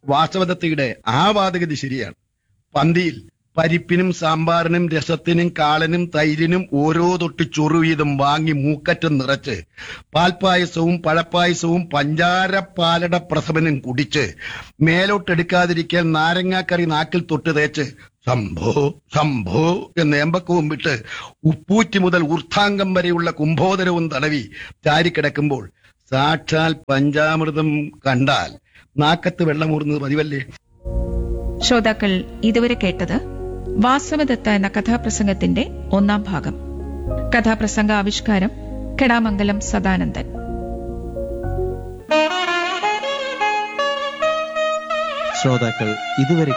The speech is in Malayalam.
വാസവദത്തയുടെ ആ വാദഗതി ശരിയാണ് പന്തിയിൽ പരിപ്പിനും സാമ്പാറിനും രസത്തിനും കാളനും തൈരിനും ഓരോ തൊട്ട് ചൊറു വീതം വാങ്ങി മൂക്കറ്റം നിറച്ച് പാൽപ്പായസവും പഴപ്പായസവും പഞ്ചാര പാലട പ്രസവനും കുടിച്ച് മേലോട്ടെടുക്കാതിരിക്കാൻ നാരങ്ങാക്കറി നാക്കിൽ തൊട്ട് തേച്ച് ശംഭോ ശംഭോ എന്ന് ഏമ്പക്കവും വിട്ട് ഉപ്പൂറ്റി മുതൽ ഊർധാംഗം വരെയുള്ള കുംഭോദരവും തടവി ചാരിക്കിടക്കുമ്പോൾ സാക്ഷാൽ പഞ്ചാമൃതം കണ്ടാൽ നാക്കത്ത് വെള്ളമൂറുന്നത് പതിവല്ലേ ശ്രോതാക്കൾ ഇതുവരെ കേട്ടത് വാസവദത്ത എന്ന കഥാപ്രസംഗത്തിന്റെ ഒന്നാം ഭാഗം കഥാപ്രസംഗ ആവിഷ്കാരം കെടാമംഗലം സദാനന്ദൻ ശ്രോതാക്കൾ ഇതുവരെ